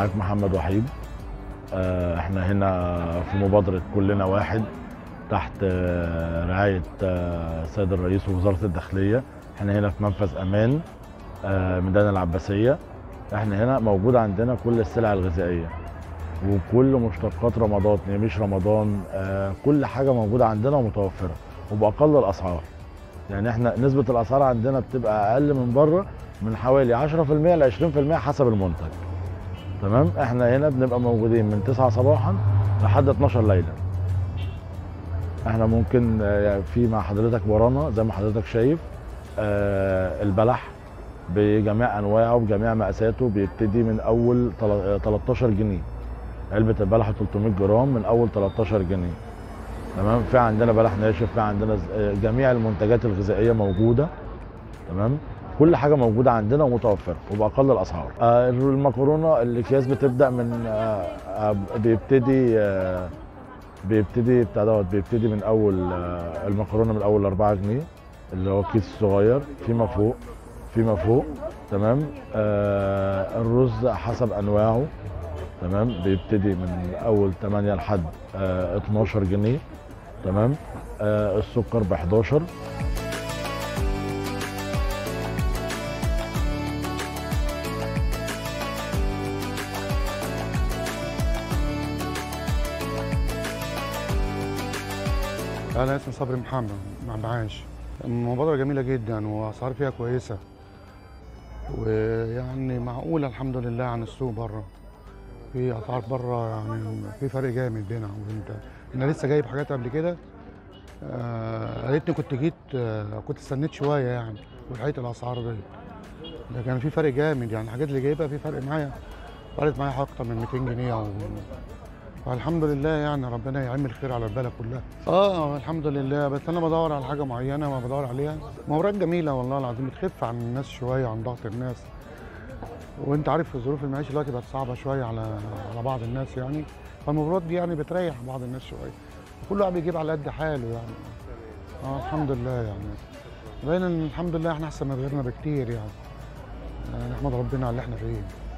معاك محمد وحيد آه، احنا هنا في مبادرة كلنا واحد تحت آه، رعاية آه، السيد الرئيس ووزارة الداخلية احنا هنا في منفذ امان آه، ميدان العباسية احنا هنا موجود عندنا كل السلع الغذائية وكل مشتقات رمضان مش رمضان آه، كل حاجة موجودة عندنا ومتوفرة وبأقل الأسعار يعني احنا نسبة الأسعار عندنا بتبقى أقل من بره من حوالي 10% ل 20% حسب المنتج تمام احنا هنا بنبقى موجودين من 9 صباحا لحد 12 ليلا احنا ممكن آه، في مع حضرتك ورانا زي ما حضرتك شايف آه، البلح بجميع انواعه بجميع مقاساته بيبتدي من اول تل- آه، 13 جنيه علبه البلح 300 جرام من اول 13 جنيه تمام في عندنا بلح ناشف في عندنا ز- آه، جميع المنتجات الغذائيه موجوده تمام كل حاجه موجوده عندنا ومتوفره وباقل الاسعار آه، المكرونه الاكياس بتبدا من آه، آه، بيبتدي آه، بيبتدي بتاع دوت بيبتدي من اول آه، المكرونه من اول 4 جنيه اللي هو الكيس الصغير فيما فوق فيما فوق تمام آه الرز حسب انواعه تمام بيبتدي من اول 8 لحد آه 12 جنيه تمام آه السكر ب 11 انا اسمي صبري محمد مع معاش المبادره جميله جدا واسعار فيها كويسه ويعني معقوله الحمد لله عن السوق بره في اسعار بره يعني في فرق جامد بينها وبين ده انا لسه جايب حاجات قبل كده آه ريتني كنت جيت آه كنت استنيت شويه يعني ولقيت الاسعار دي ده كان في فرق جامد يعني الحاجات اللي جايبها في فرق معايا فرقت معايا اكتر من 200 جنيه او فالحمد لله يعني ربنا يعمل خير على البلد كلها اه الحمد لله بس انا بدور على حاجه معينه ما بدور عليها مورات جميله والله العظيم بتخف عن الناس شويه عن ضغط الناس وانت عارف ظروف المعيشه دلوقتي بقت صعبه شويه على على بعض الناس يعني فالمباريات دي يعني بتريح بعض الناس شويه كل واحد بيجيب على قد حاله يعني اه الحمد لله يعني باين ان الحمد لله احنا احسن من غيرنا بكتير يعني آه، نحمد ربنا على اللي احنا فيه